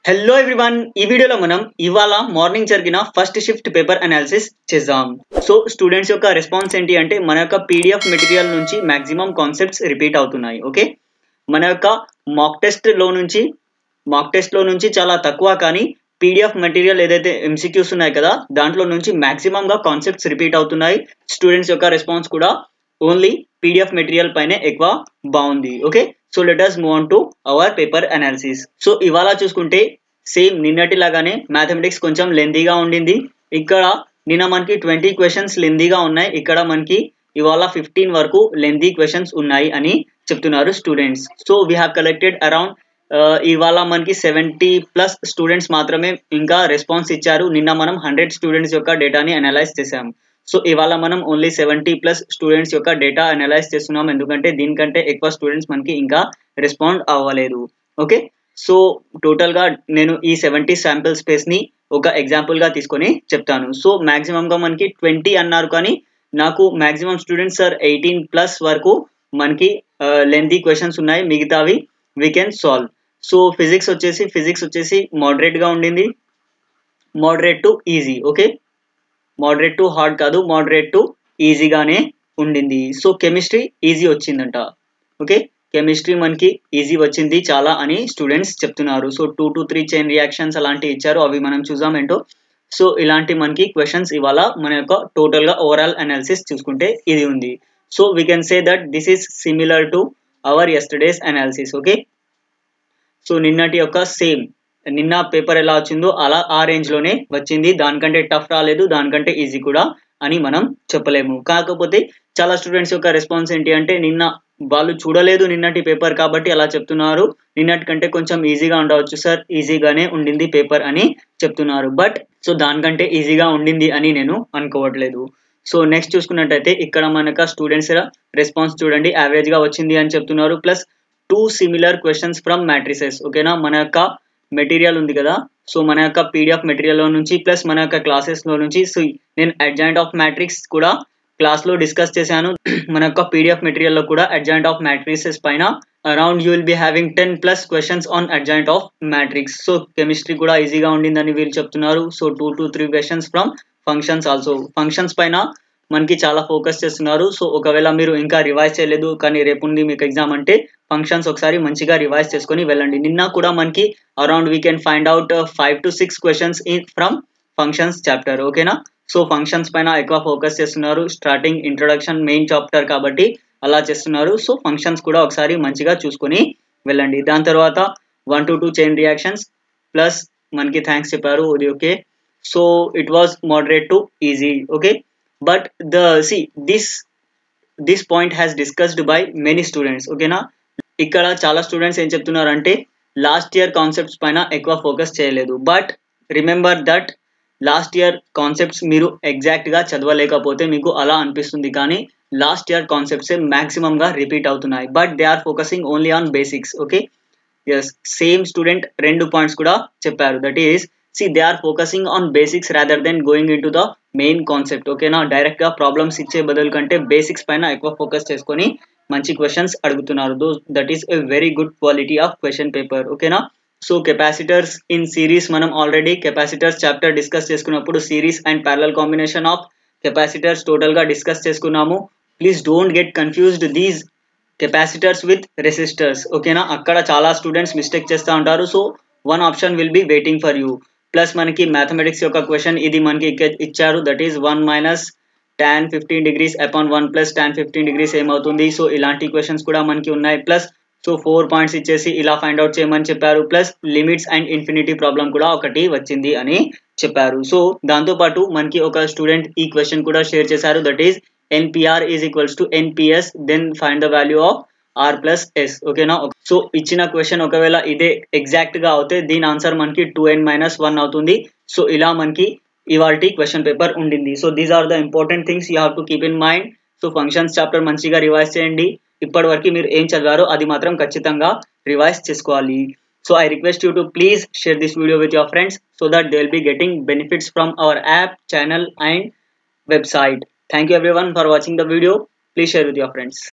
hello everyone ఈ వీడియోలో మనం ఇవాళ మార్నింగ్ జరిగిన ఫస్ట్ షిఫ్ట్ పేపర్ అనాలిసిస్ చేద్దాం సో స్టూడెంట్స్ యొక్క రెస్పాన్స్ ఏంటి అంటే మన యొక్క పీడిఎఫ్ మెటీరియల్ నుంచి మాక్సిమం కాన్సెప్ట్స్ రిపీట్ అవుతున్నాయి ఓకే మన యొక్క మాక్ టెస్ట్ లో నుంచి మాక్ టెస్ట్ లో నుంచి చాలా తక్కువ కానీ పీడిఎఫ్ మెటీరియల్ ఏదైతే ఎంసీక్యూస్ ఉన్నాయి కదా దాంట్లో నుంచి మాక్సిమం గా కాన్సెప్ట్స్ రిపీట్ అవుతున్నాయి స్టూడెంట్స్ యొక్క రెస్పాన్స్ కూడా ఓన్లీ పీడిఎఫ్ మెటీరియల్ పైనే ఎక్కువ బాగుంది okay so let us move on to our paper analysis so ఇవాళ చూసుకుంటే సేమ్ నిన్నటి లాగానే మ్యాథమెటిక్స్ కొంచెం లెందీగా ఉండింది ఇక్కడ నిన్న మనకి ట్వంటీ క్వశ్చన్స్ లెందీగా ఉన్నాయి ఇక్కడ మనకి ఇవాళ ఫిఫ్టీన్ వరకు లెందీ క్వశ్చన్స్ ఉన్నాయి అని చెప్తున్నారు students so we have collected around ఇవాళ మనకి సెవెంటీ ప్లస్ స్టూడెంట్స్ మాత్రమే ఇంకా రెస్పాన్స్ ఇచ్చారు నిన్న మనం హండ్రెడ్ స్టూడెంట్స్ యొక్క డేటాని అనలైజ్ చేసాం సో ఇవాళ మనం ఓన్లీ సెవెంటీ ప్లస్ స్టూడెంట్స్ యొక్క డేటా అనలైజ్ చేస్తున్నాం ఎందుకంటే దీనికంటే ఎక్కువ స్టూడెంట్స్ మనకి ఇంకా రెస్పాండ్ అవ్వలేదు ఓకే సో టోటల్ గా నేను ఈ సెవెంటీ శాంపిల్ స్పేస్ ని ఒక ఎగ్జాంపుల్ గా తీసుకొని చెప్తాను సో మాక్సిమం గా మనకి ట్వంటీ అన్నారు కానీ నాకు maximum students sir eighteen plus వరకు మనకి లెంతీ క్వశ్చన్స్ ఉన్నాయి మిగతావి we can solve so physics వచ్చేసి ఫిజిక్స్ వచ్చేసి మోడరేట్ గా ఉండింది moderate to easy okay moderate to hard కాదు మోడరేట్ టు ఈజీగానే ఉండింది సో కెమిస్ట్రీ ఈజీ వచ్చిందంట ఓకే కెమిస్ట్రీ మనకి ఈజీ వచ్చింది చాలా అని స్టూడెంట్స్ చెప్తున్నారు so two to three chain reactions అలాంటివి ఇచ్చారు అవి మనం చూసాం ఏంటో సో ఇలాంటి మనకి క్వశ్చన్స్ ఇవాళ మన యొక్క టోటల్ గా ఓవరాల్ అనాలిసిస్ చూసుకుంటే ఇది ఉంది so we can say that this is similar to our yesterday's analysis okay so నిన్నటి యొక్క సేమ్ నిన్న పేపర్ ఎలా వచ్చిందో అలా ఆ రేంజ్ లోనే వచ్చింది దానికంటే టఫ్ రాలేదు దానికంటే ఈజీ కూడా అని మనం చెప్పలేము కాకపోతే చాలా స్టూడెంట్స్ యొక్క రెస్పాన్స్ ఏంటి అంటే నిన్న వాళ్ళు చూడలేదు నిన్నటి పేపర్ కాబట్టి అలా చెప్తున్నారు నిన్నటి కంటే కొంచెం ఈజీగా ఉండవచ్చు సార్ ఈజీగానే ఉండింది పేపర్ అని చెప్తున్నారు బట్ సో దానికంటే ఈజీగా ఉండింది అని నేను అనుకోవట్లేదు సో నెక్స్ట్ చూసుకున్నట్టయితే ఇక్కడ మనక స్టూడెంట్స్ రెస్పాన్స్ చూడండి యావరేజ్ గా వచ్చింది అని చెప్తున్నారు plus two similar questions from matrices ఓకేనా మన యొక్క మెటీరియల్ ఉంది కదా సో మన యొక్క పీడిఎఫ్ మెటీరియల్ లో నుంచి ప్లస్ మన యొక్క క్లాసెస్ లో నుంచి సో నేను అడ్జాయింట్ ఆఫ్ మ్యాట్రిక్స్ కూడా క్లాస్ లో డిస్కస్ చేశాను మన యొక్క పీడిఎఫ్ మెటీరియల్ లో కూడా అడ్జాయింట్ ఆఫ్ మ్యాట్రిసెస్ పైన around you will be having ten plus questions on adjoint of matrix so chemistry కూడా ఈజీగా ఉండిందని వీళ్ళు చెప్తున్నారు so two to three questions from functions also functions పైన మనకి చాలా ఫోకస్ చేస్తున్నారు సో ఒకవేళ మీరు ఇంకా రివైజ్ చేయలేదు కానీ రేపు ఉంది మీకు ఎగ్జామ్ అంటే ఫంక్షన్స్ ఒకసారి మంచిగా రివైజ్ చేసుకొని వెళ్ళండి నిన్న కూడా మనకి around we can find out five to six questions in from functions chapter ఓకేనా సో ఫంక్షన్స్ పైన ఎక్కువ ఫోకస్ చేస్తున్నారు స్టార్టింగ్ ఇంట్రొడక్షన్ మెయిన్ చాప్టర్ కాబట్టి అలా చేస్తున్నారు సో ఫంక్షన్స్ కూడా ఒకసారి మంచిగా చూసుకొని వెళ్ళండి దాని తర్వాత one to two chain reactions plus మనకి థ్యాంక్స్ చెప్పారు ఇది okay so it was moderate to easy okay but the see this this point has discussed by many students ఓకేనా ఇక్కడ చాలా స్టూడెంట్స్ ఏం చెప్తున్నారు అంటే లాస్ట్ ఇయర్ కాన్సెప్ట్స్ పైన ఎక్కువ ఫోకస్ చేయలేదు but remember that last year concepts మీరు ఎగ్జాక్ట్ గా చదవలేకపోతే మీకు అలా అనిపిస్తుంది కానీ లాస్ట్ ఇయర్ కాన్సెప్ట్స్ మాక్సిమం గా రిపీట్ అవుతున్నాయి but they are focusing only on basics okay yes same student రెండు పాయింట్స్ కూడా చెప్పారు that is see they are focusing on basics rather than going into the main concept ఓకేనా direct గా problems ఇచ్చే బదులు కంటే basics పైన ఎక్కువ ఫోకస్ చేసుకొని మంచి క్వశ్చన్స్ అడుగుతున్నారు though that is a very good quality of question paper ఓకేనా సో కెపాసిటర్స్ ఇన్ సిరీస్ మనం ఆల్రెడీ కెపాసిటర్స్ చాప్టర్ డిస్కస్ చేసుకున్నప్పుడు series and parallel combination of capacitors total గా డిస్కస్ చేసుకున్నాము please don't get confused these capacitors with resistors ఓకేనా అక్కడ చాలా students mistake చేస్తూ ఉంటారు so one option will be waiting for you plus మనకి mathematics యొక్క క్వశ్చన్ ఇది మనకి ఇచ్చారు that is one minus tan fifteen degrees upon one plus tan fifteen degrees ఏమవుతుంది సో ఇలాంటి క్వశ్చన్స్ కూడా మనకి ఉన్నాయి ప్లస్ సో ఫోర్ పాయింట్స్ ఇచ్చేసి ఇలా ఫైండ్ అవుట్ చేయమని చెప్పారు plus limits and infinity problem కూడా ఒకటి వచ్చింది అని చెప్పారు సో దాంతో పాటు మనకి ఒక స్టూడెంట్ ఈ క్వశ్చన్ కూడా షేర్ చేశారు that is NPR is equals to NPS then find the value of R plus S ఓకేనా సో ఇచ్చిన క్వశ్చన్ ఒకవేళ ఇదే ఎగ్జాక్ట్ గా అవుతే దీని ఆన్సర్ మనకి టూ ఎన్ మైనస్ వన్ అవుతుంది సో ఇలా మనకి ఇవాల్టి క్వశ్చన్ పేపర్ ఉండింది so these are the important things you have to keep in mind so functions chapter మంచిగా రివైజ్ చేయండి ఇప్పటి వరకు మీరు ఏం చదివారో అది మాత్రం ఖచ్చితంగా రివైజ్ చేసుకోవాలి so I request you to please share this video with your friends so that they will be getting benefits from our app channel and website thank you everyone for watching the video please share with your friends